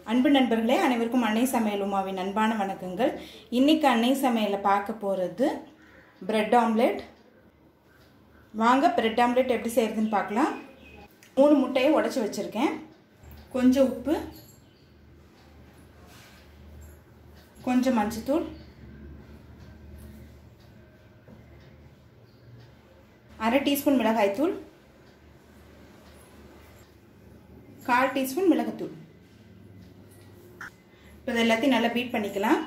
அன்பு நண்பர்களே அனைவருக்கும் அன்னை சமையல் உமாவின் அன்பான வணக்கங்கள் இன்னைக்கு அன்னை சமையலை பார்க்க போகிறது பிரெட் ஆம்லெட் வாங்க பிரெட் ஆம்லெட் எப்படி செய்கிறதுன்னு பார்க்கலாம் மூணு முட்டையை உடச்சி வச்சுருக்கேன் கொஞ்சம் உப்பு கொஞ்சம் மஞ்சத்தூள் அரை டீஸ்பூன் மிளகாய்த்தூள் கால் டீஸ்பூன் மிளகுத்தூள் இப்போ இது எல்லாத்தையும் நல்லா பீட் பண்ணிக்கலாம்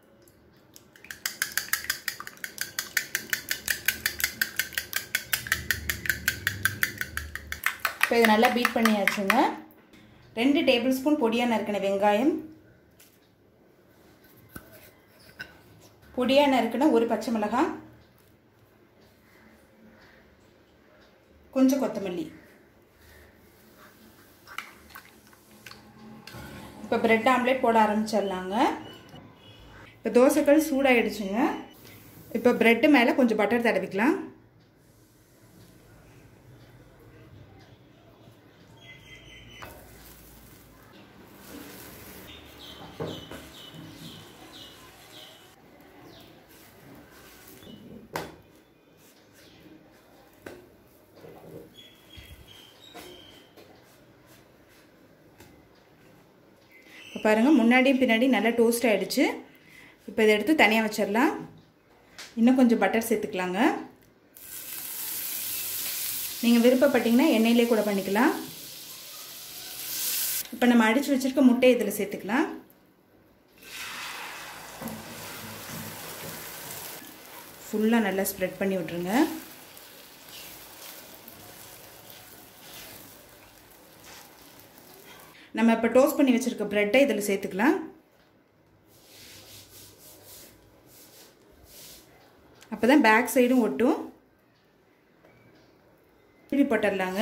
இப்போ இது நல்லா பீட் பண்ணியாச்சுங்க ரெண்டு டேபிள் ஸ்பூன் பொடியாக நறுக்கின வெங்காயம் பொடியாக நறுக்கின ஒரு பச்சை மிளகாய் கொஞ்சம் கொத்தமல்லி இப்போ பிரெட் ஆம்லேட் போட ஆரம்பிச்சிடலாங்க இப்போ தோசைக்கல் சூடாகிடுச்சுங்க இப்போ ப்ரெட்டு மேலே கொஞ்சம் பட்டர் தடவிக்கலாம் இப்போ பாருங்கள் முன்னாடியும் பின்னாடி நல்லா டோஸ்ட் ஆகிடுச்சு இப்போ இதை எடுத்து தனியாக வச்சிடலாம் இன்னும் கொஞ்சம் பட்டர் சேர்த்துக்கலாங்க நீங்கள் விருப்பப்பட்டீங்கன்னா எண்ணெயிலே கூட பண்ணிக்கலாம் இப்போ நம்ம அடித்து வச்சுருக்க முட்டையை இதில் சேர்த்துக்கலாம் ஃபுல்லாக நல்லா ஸ்ப்ரெட் பண்ணி விட்ருங்க நம்ம இப்போ டோஸ்ட் பண்ணி வச்சுருக்க ப்ரெட்டை இதில் சேர்த்துக்கலாம் அப்போ தான் பேக் சைடும் ஒட்டும் திருப்பி போட்டுடலாங்க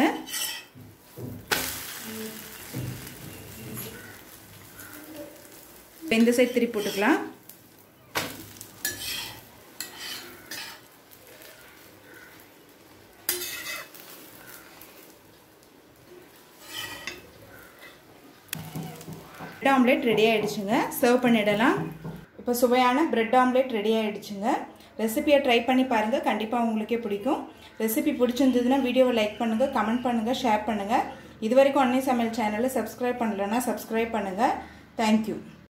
இப்போ இந்த சைடு திருப்பி போட்டுக்கலாம் பிரெட் ஆம்லேட் ரெடி ஆகிடுச்சுங்க சர்வ் பண்ணிடலாம் இப்போ சுவையான பிரெட் ஆம்லேட் ரெடி ஆகிடுச்சுங்க ரெசிபியை ட்ரை பண்ணி பாருங்கள் கண்டிப்பாக உங்களுக்கே பிடிக்கும் ரெசிபி பிடிச்சிருந்ததுன்னா வீடியோவை லைக் பண்ணுங்கள் கமெண்ட் பண்ணுங்கள் ஷேர் பண்ணுங்கள் இது வரைக்கும் அன்னை சமையல் சேனலை சப்ஸ்கிரைப் பண்ணலைன்னா சப்ஸ்கிரைப் பண்ணுங்கள் தேங்க்யூ